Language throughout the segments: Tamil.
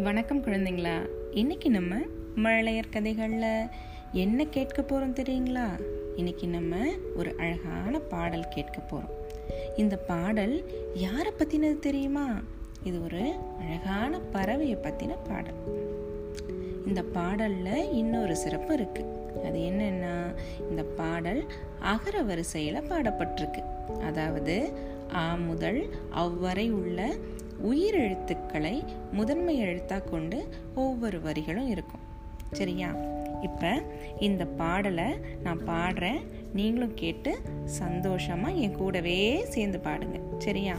வணக்கம் குழந்தைங்களா இன்னைக்கு நம்ம மழலையர் கதைகளில் என்ன கேட்க போகிறோம் தெரியுங்களா இன்னைக்கு நம்ம ஒரு அழகான பாடல் கேட்க போகிறோம் இந்த பாடல் யாரை பற்றினது தெரியுமா இது ஒரு அழகான பறவையை பற்றின பாடல் இந்த பாடலில் இன்னொரு சிறப்பு இருக்குது அது என்னன்னா இந்த பாடல் அகர வரிசையில் பாடப்பட்டிருக்கு அதாவது ஆ முதல் அவ்வரை உள்ள உயிர் எழுத்துக்களை முதன்மை எழுத்தாக கொண்டு ஒவ்வொரு வரிகளும் இருக்கும் சரியா இப்போ இந்த பாடலை நான் பாடுறேன் நீங்களும் கேட்டு சந்தோஷமாக என் கூடவே சேர்ந்து பாடுங்க சரியா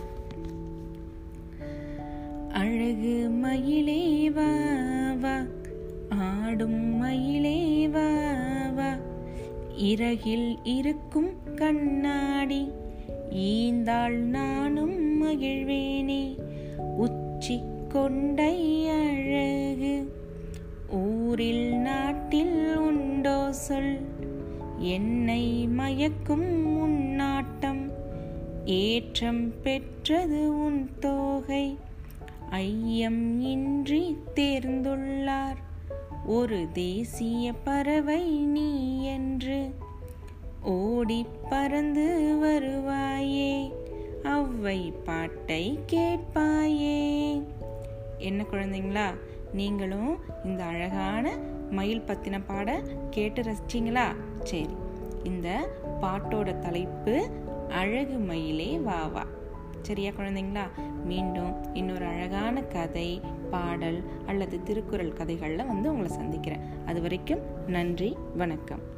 அழகு மயிலே வா வா ஆடும் மயிலே வா வா இறகில் இருக்கும் கண்ணாடி ஈந்தாள் நானும் மகிழ்வேனே உச்சி கொண்டை அழகு ஊரில் நாட்டில் உண்டோ சொல் என்னை மயக்கும் உன்னாட்டம் ஏற்றம் பெற்றது உன் தோகை ஐயம் இன்றி தேர்ந்துள்ளார் ஒரு தேசிய பறவை நீ என்று ஓடி பறந்து வருவாயே அவ்வை பாட்டை கேட்பாயே என்ன குழந்தைங்களா நீங்களும் இந்த அழகான மயில் பத்தின பாட கேட்டு ரசிச்சிங்களா சரி இந்த பாட்டோட தலைப்பு அழகு மயிலே வா வா சரியா குழந்தைங்களா மீண்டும் இன்னொரு அழகான கதை பாடல் அல்லது திருக்குறள் கதைகளில் வந்து உங்களை சந்திக்கிறேன் அது வரைக்கும் நன்றி வணக்கம்